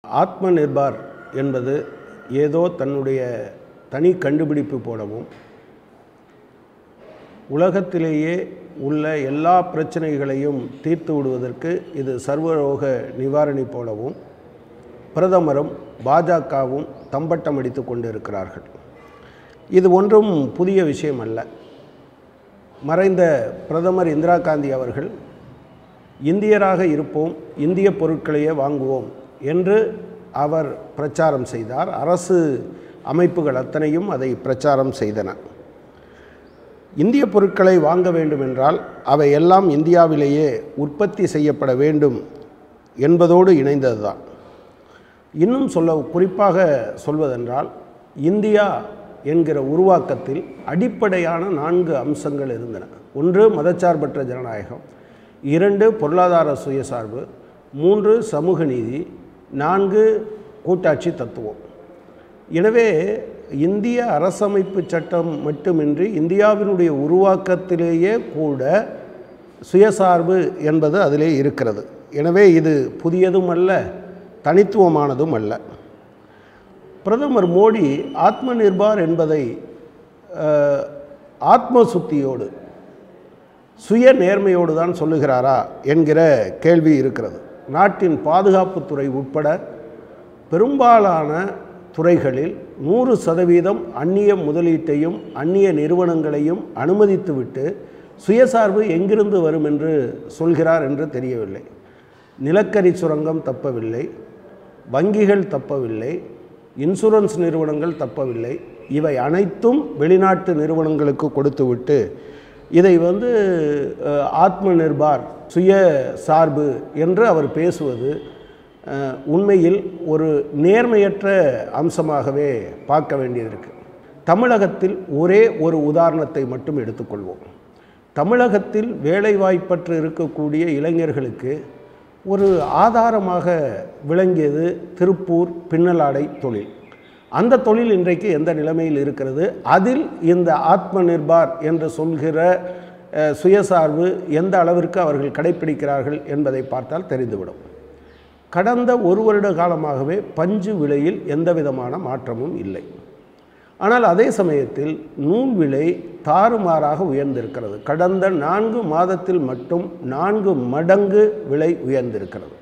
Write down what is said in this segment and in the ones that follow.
ஆத்ம நிர்பார் என்பது ஏதோ தன்னுடைய தனி கண்டுபிடிப்பு போலவும் உலகத்திலேயே உள்ள எல்லா பிரச்சனைகளையும் தீர்த்து விடுவதற்கு இது சர்வரோக நிவாரணி போலவும் பிரதமரும் பாஜகவும் தம்பட்டம் அடித்து கொண்டிருக்கிறார்கள் இது ஒன்றும் புதிய விஷயம் அல்ல மறைந்த பிரதமர் இந்திரா காந்தி அவர்கள் இந்தியராக இருப்போம் இந்திய பொருட்களையே வாங்குவோம் என்று அவர் பிரச்சாரம் செய்தார் அரசு அமைப்புகள் அத்தனையும் அதை பிரச்சாரம் செய்தன இந்திய பொருட்களை வாங்க வேண்டும் என்றால் அவை எல்லாம் இந்தியாவிலேயே உற்பத்தி செய்யப்பட வேண்டும் என்பதோடு இணைந்ததுதான் இன்னும் சொல்ல குறிப்பாக சொல்வதென்றால் இந்தியா என்கிற உருவாக்கத்தில் அடிப்படையான நான்கு அம்சங்கள் இருந்தன ஒன்று மதச்சார்பற்ற ஜனநாயகம் இரண்டு பொருளாதார சுயசார்பு மூன்று சமூக நீதி நான்கு கூட்டாட்சி தத்துவம் எனவே இந்திய அரசமைப்பு சட்டம் மட்டுமின்றி இந்தியாவினுடைய உருவாக்கத்திலேயே கூட சுயசார்பு என்பது அதிலே இருக்கிறது எனவே இது புதியதும் அல்ல தனித்துவமானதும் அல்ல பிரதமர் மோடி ஆத்ம நிர்பார் என்பதை அஹ், ஆத்ம சுத்தியோடு சுய நேர்மையோடு தான் சொல்லுகிறாரா என்கிற கேள்வி இருக்கிறது நாட்டின் பாதுகாப்புத்துறை உட்பட பெரும்பாலான துறைகளில் நூறு சதவீதம் அந்நிய முதலீட்டையும் அந்நிய நிறுவனங்களையும் அனுமதித்துவிட்டு சுயசார்பு எங்கிருந்து வரும் என்று சொல்கிறார் என்று தெரியவில்லை நிலக்கரி சுரங்கம் தப்பவில்லை வங்கிகள் தப்பவில்லை இன்சூரன்ஸ் நிறுவனங்கள் தப்பவில்லை இவை அனைத்தும் வெளிநாட்டு நிறுவனங்களுக்கு கொடுத்துவிட்டு இதை வந்து அஹ், ஆத்ம நிர்பார் சுய சார்பு என்று அவர் பேசுவது அஹ், உண்மையில் ஒரு நேர்மையற்ற அம்சமாகவே பார்க்க வேண்டியதிருக்கு தமிழகத்தில் ஒரே ஒரு உதாரணத்தை மட்டும் எடுத்துக்கொள்வோம் தமிழகத்தில் வேலைவாய்ப்பற்று இருக்கக்கூடிய இளைஞர்களுக்கு ஒரு ஆதாரமாக விளங்கியது திருப்பூர் பின்னலாடை தொழில் அந்த தொழில் இன்றைக்கு எந்த நிலைமையில் இருக்கிறது அதில் இந்த ஆத்ம நிர்பார் என்று சொல்கிற அஹ், சுயசார்பு எந்த அளவிற்கு அவர்கள் கடைப்பிடிக்கிறார்கள் என்பதை பார்த்தால் தெரிந்துவிடும் கடந்த ஒரு வருட காலமாகவே பஞ்சு விலையில் எந்த விதமான மாற்றமும் இல்லை ஆனால் அதே சமயத்தில் நூல் விலை தாறுமாறாக உயர்ந்திருக்கிறது கடந்த நான்கு மாதத்தில் மட்டும் நான்கு மடங்கு விலை உயர்ந்திருக்கிறது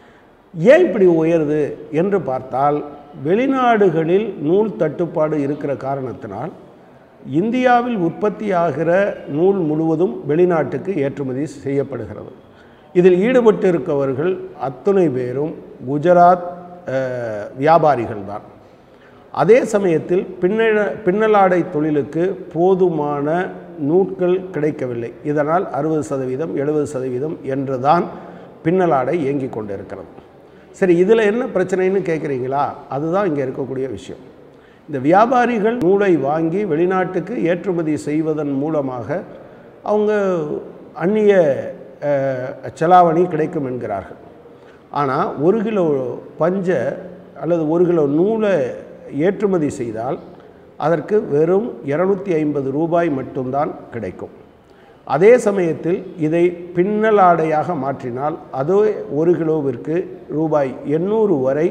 ஏன் இப்படி உயருது என்று பார்த்தால் வெளிநாடுகளில் நூல் தட்டுப்பாடு இருக்கிற காரணத்தினால் இந்தியாவில் உற்பத்தியாகிற நூல் முழுவதும் வெளிநாட்டுக்கு ஏற்றுமதி செய்யப்படுகிறது இதில் ஈடுபட்டு இருக்கவர்கள் அத்துணை பேரும் குஜராத் அஹ், வியாபாரிகள் தான் அதே சமயத்தில் பின்னல பின்னலாடை தொழிலுக்கு போதுமான நூட்கள் கிடைக்கவில்லை இதனால் அறுபது சதவீதம் எழுபது சதவீதம் என்று தான் பின்னலாடை இயங்கிக் கொண்டிருக்கிறது சரி இதில் என்ன பிரச்சனைன்னு கேட்குறீங்களா அதுதான் இங்கே இருக்கக்கூடிய விஷயம் இந்த வியாபாரிகள் நூலை வாங்கி வெளிநாட்டுக்கு ஏற்றுமதி செய்வதன் மூலமாக அவங்க அந்நிய அஹ், செலாவணி கிடைக்கும் என்கிறார்கள் ஆனால் ஒரு கிலோ பஞ்சை அல்லது ஒரு கிலோ நூலை ஏற்றுமதி செய்தால் அதற்கு வெறும் இரநூத்தி ஐம்பது ரூபாய் மட்டும்தான் கிடைக்கும் அதே சமயத்தில் இதை பின்னலாடையாக மாற்றினால் அதே ஒரு கிலோவிற்கு ரூபாய் எண்ணூறு வரை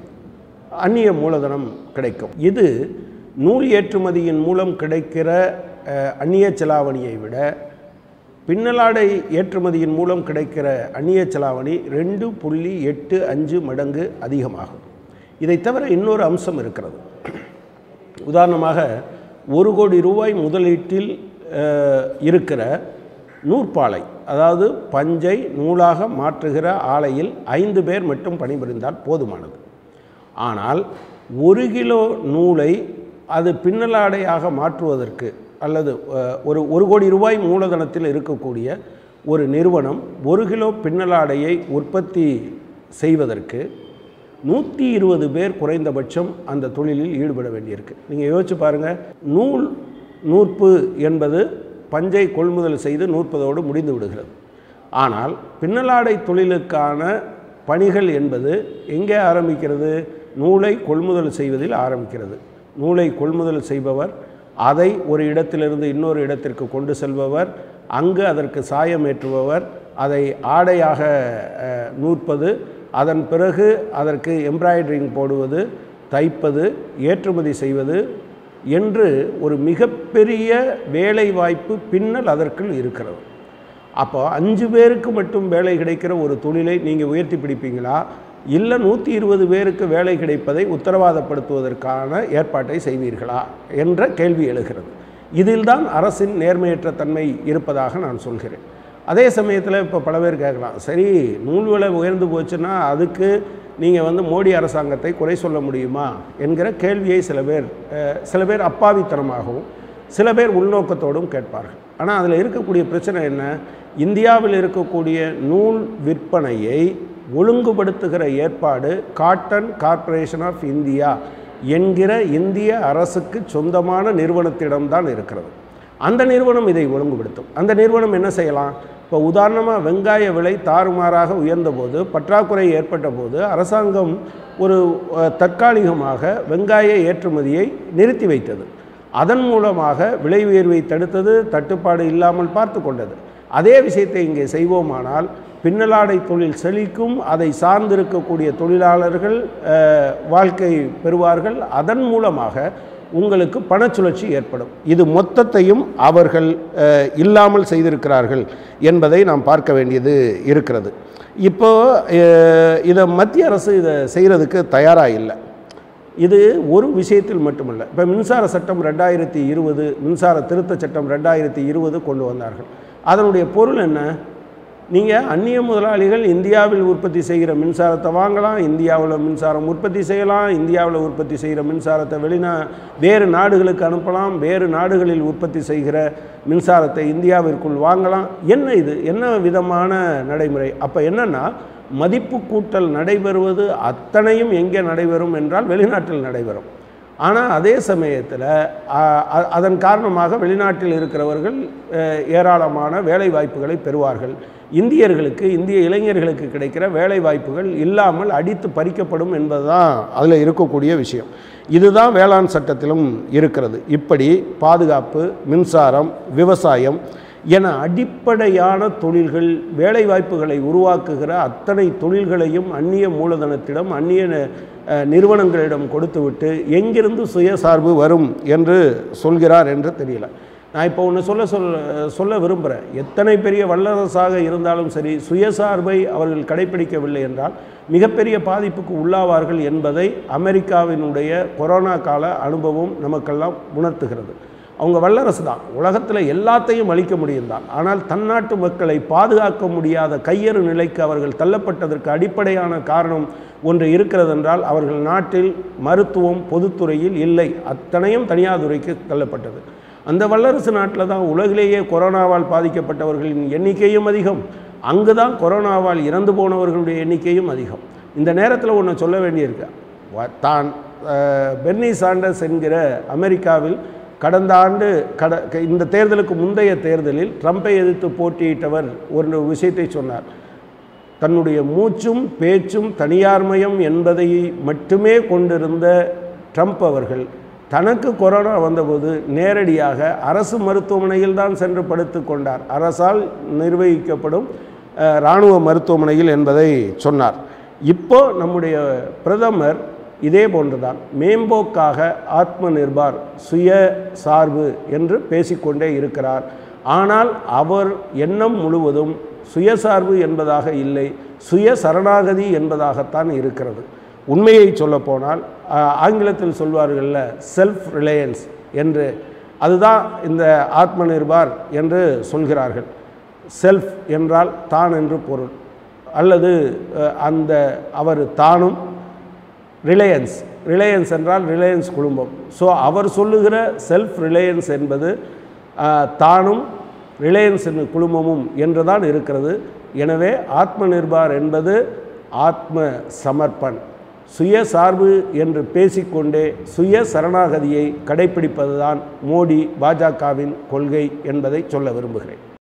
அந்நிய மூலதனம் கிடைக்கும் இது நூல் ஏற்றுமதியின் மூலம் கிடைக்கிற அஹ், அந்நிய செலாவணியை விட பின்னலாடை ஏற்றுமதியின் மூலம் கிடைக்கிற அந்நிய செலாவணி ரெண்டு புள்ளி எட்டு அஞ்சு மடங்கு அதிகமாகும் இதை தவிர இன்னொரு அம்சம் இருக்கிறது உதாரணமாக ஒரு கோடி ரூபாய் முதலீட்டில் அஹ், இருக்கிற நூற்பாலை அதாவது பஞ்சை நூலாக மாற்றுகிற ஆலையில் ஐந்து பேர் மட்டும் பணிபுரிந்தால் போதுமானது ஆனால் ஒரு கிலோ நூலை அது பின்னலாடையாக மாற்றுவதற்கு அல்லது அஹ், ஒரு ஒரு கோடி ரூபாய் மூலதனத்தில் இருக்கக்கூடிய ஒரு நிறுவனம் ஒரு கிலோ பின்னலாடையை உற்பத்தி செய்வதற்கு நூற்றி இருபது பேர் குறைந்தபட்சம் அந்த தொழிலில் ஈடுபட வேண்டியிருக்கு நீங்கள் யோசிச்சு பாருங்கள் நூல் நூற்பு என்பது பஞ்சை கொள்முதல் செய்து நூற்பதோடு முடிந்து விடுகிறது ஆனால் பின்னலாடை தொழிலுக்கான பணிகள் என்பது எங்கே ஆரம்பிக்கிறது நூலை கொள்முதல் செய்வதில் ஆரம்பிக்கிறது நூலை கொள்முதல் செய்பவர் அதை ஒரு இடத்திலிருந்து இன்னொரு இடத்திற்கு கொண்டு செல்பவர் அங்கு அதற்கு சாயம் ஏற்றுபவர் அதை ஆடையாக அஹ், நூற்பது அதன் பிறகு அதற்கு எம்ப்ராய்டரிங் போடுவது தைப்பது ஏற்றுமதி செய்வது என்று ஒரு மிகப்பெரிய வேலைவாய்ப்பு பின்னல் அதற்குள் இருக்கிறது அப்போ அஞ்சு பேருக்கு மட்டும் வேலை கிடைக்கிற ஒரு தொழிலை நீங்கள் உயர்த்தி பிடிப்பீங்களா இல்லை நூற்றி இருபது பேருக்கு வேலை கிடைப்பதை உத்தரவாதப்படுத்துவதற்கான ஏற்பாட்டை செய்வீர்களா என்ற கேள்வி எழுகிறது இதில்தான் அரசின் நேர்மையற்ற தன்மை இருப்பதாக நான் சொல்கிறேன் அதே சமயத்தில் இப்போ பல பேர் கேட்கலாம் சரி நூல் விலை உயர்ந்து போச்சுன்னா அதுக்கு நீங்கள் வந்து மோடி அரசாங்கத்தை குறை சொல்ல முடியுமா என்கிற கேள்வியை சில பேர் அஹ், சில பேர் அப்பாவித்தனமாகவும் சில பேர் உள்நோக்கத்தோடும் கேட்பார்கள் ஆனால் அதில் இருக்கக்கூடிய பிரச்சனை என்ன இந்தியாவில் இருக்கக்கூடிய நூல் விற்பனையை ஒழுங்குபடுத்துகிற ஏற்பாடு காட்டன் கார்ப்பரேஷன் ஆஃப் இந்தியா என்கிற இந்திய அரசுக்கு சொந்தமான நிறுவனத்திடம்தான் இருக்கிறது அந்த நிறுவனம் இதை ஒழுங்குபடுத்தும் அந்த நிறுவனம் என்ன செய்யலாம் இப்போ உதாரணமாக வெங்காய விலை தாறுமாறாக உயர்ந்தபோது பற்றாக்குறை ஏற்பட்ட போது அரசாங்கம் ஒரு அஹ், தற்காலிகமாக வெங்காய ஏற்றுமதியை நிறுத்தி வைத்தது அதன் மூலமாக விலை உயர்வை தடுத்தது தட்டுப்பாடு இல்லாமல் பார்த்து கொண்டது அதே விஷயத்தை இங்கே செய்வோமானால் பின்னலாடை தொழில் செழிக்கும் அதை சார்ந்திருக்கக்கூடிய தொழிலாளர்கள் அஹ், வாழ்க்கை பெறுவார்கள் அதன் மூலமாக உங்களுக்கு பணச்சுழற்சி ஏற்படும் இது மொத்தத்தையும் அவர்கள் அஹ், இல்லாமல் செய்திருக்கிறார்கள் என்பதை நாம் பார்க்க வேண்டியது இருக்கிறது இப்போ அஹ், இதை மத்திய அரசு இதை செய்கிறதுக்கு தயாராக இல்லை இது ஒரு விஷயத்தில் மட்டுமல்ல இப்போ மின்சார சட்டம் ரெண்டாயிரத்தி இருபது மின்சார திருத்த சட்டம் ரெண்டாயிரத்தி இருபது கொண்டு வந்தார்கள் அதனுடைய பொருள் என்ன நீங்கள் அந்நிய முதலாளிகள் இந்தியாவில் உற்பத்தி செய்கிற மின்சாரத்தை வாங்கலாம் இந்தியாவில் மின்சாரம் உற்பத்தி செய்யலாம் இந்தியாவில் உற்பத்தி செய்கிற மின்சாரத்தை வெளிநா வேறு நாடுகளுக்கு அனுப்பலாம் வேறு நாடுகளில் உற்பத்தி செய்கிற மின்சாரத்தை இந்தியாவிற்குள் வாங்கலாம் என்ன இது என்ன விதமான நடைமுறை அப்போ என்னென்னா மதிப்பு கூட்டல் நடைபெறுவது அத்தனையும் எங்கே நடைபெறும் என்றால் வெளிநாட்டில் நடைபெறும் ஆனால் அதே சமயத்தில் அதன் காரணமாக வெளிநாட்டில் இருக்கிறவர்கள் அஹ், ஏராளமான வேலை வாய்ப்புகளை பெறுவார்கள் இந்தியர்களுக்கு இந்திய இளைஞர்களுக்கு கிடைக்கிற வேலை வாய்ப்புகள் இல்லாமல் அடித்து பறிக்கப்படும் என்பதுதான் அதில் இருக்கக்கூடிய விஷயம் இதுதான் வேளாண் சட்டத்திலும் இருக்கிறது இப்படி பாதுகாப்பு மின்சாரம் விவசாயம் என அடிப்படையான தொழில்கள் வேலைவாய்ப்புகளை உருவாக்குகிற அத்தனை தொழில்களையும் அந்நிய மூலதனத்திடம் அந்நிய அஹ், நிறுவனங்களிடம் கொடுத்துவிட்டு எங்கிருந்து சுயசார்பு வரும் என்று சொல்கிறார் என்று தெரியல நான் இப்போ ஒன்று சொல்ல சொல்ல சொல்ல விரும்புகிறேன் எத்தனை பெரிய வல்லரசாக இருந்தாலும் சரி சுயசார்பை அவர்கள் கடைப்பிடிக்கவில்லை என்றால் மிகப்பெரிய பாதிப்புக்கு உள்ளாவார்கள் என்பதை அமெரிக்காவினுடைய கொரோனா கால அனுபவம் நமக்கெல்லாம் உணர்த்துகிறது அவங்க வல்லரசு தான் உலகத்தில் எல்லாத்தையும் அழிக்க முடியும் தான் ஆனால் தன்னாட்டு மக்களை பாதுகாக்க முடியாத கையறு நிலைக்கு அவர்கள் தள்ளப்பட்டதற்கு அடிப்படையான காரணம் ஒன்று இருக்கிறதென்றால் அவர்கள் நாட்டில் மருத்துவம் பொதுத்துறையில் இல்லை அத்தனையும் தனியார் துறைக்கு தள்ளப்பட்டது அந்த வல்லரசு நாட்டில் தான் உலகிலேயே கொரோனாவால் பாதிக்கப்பட்டவர்களின் எண்ணிக்கையும் அதிகம் அங்கு தான் கொரோனாவால் இறந்து போனவர்களுடைய எண்ணிக்கையும் அதிகம் இந்த நேரத்தில் ஒன்று சொல்ல வேண்டியிருக்கு வ- தான் அஹ், பெர்னி சாண்டர்ஸ் என்கிற அமெரிக்காவில் கடந்த ஆண்டு கட க- இந்த தேர்தலுக்கு முந்தைய தேர்தலில் ட்ரம்பை எதிர்த்து போட்டியிட்டவர் ஒரு விஷயத்தை சொன்னார் தன்னுடைய மூச்சும் பேச்சும் தனியார்மயம் என்பதை மட்டுமே கொண்டிருந்த ட்ரம்ப் அவர்கள் தனக்கு கொரோனா வந்தபோது நேரடியாக அரசு மருத்துவமனையில் தான் சென்று படுத்து கொண்டார் அரசால் நிர்வகிக்கப்படும் அஹ், இராணுவ மருத்துவமனையில் என்பதை சொன்னார் இப்போ நம்முடைய பிரதமர் இதே போன்றுதான் மேம்போக்காக ஆத்ம நிர்பார் சுய சார்பு என்று பேசிக்கொண்டே இருக்கிறார் ஆனால் அவர் எண்ணம் முழுவதும் சுயசார்பு என்பதாக இல்லை சுய சரணாகதி என்பதாகத்தான் இருக்கிறது உண்மையை சொல்லப்போனால் ஆஹ், ஆங்கிலத்தில் சொல்வார்கள்ல செல்ஃப் ரிலையன்ஸ் என்று அதுதான் இந்த ஆத்ம நிர்பார் என்று சொல்கிறார்கள் செல்ஃப் என்றால் தான் என்று பொருள் அல்லது அஹ், அந்த அவர் தானும் ரிலையன்ஸ் ரிலையன்ஸ் என்றால் ரிலையன்ஸ் குடும்பம் ஸோ அவர் சொல்லுகிற செல்ஃப் ரிலையன்ஸ் என்பது ஆஹ், தானும் ரிலையன்ஸ் என்னும் குழுமமும் என்றுதான் இருக்கிறது எனவே ஆத்ம நிர்பார் என்பது ஆத்ம சமர்ப்பன் சுயசார்பு என்று பேசிக்கொண்டே சுய சரணாகதியை கடைப்பிடிப்பதுதான் மோடி பாஜகவின் கொள்கை என்பதை சொல்ல விரும்புகிறேன்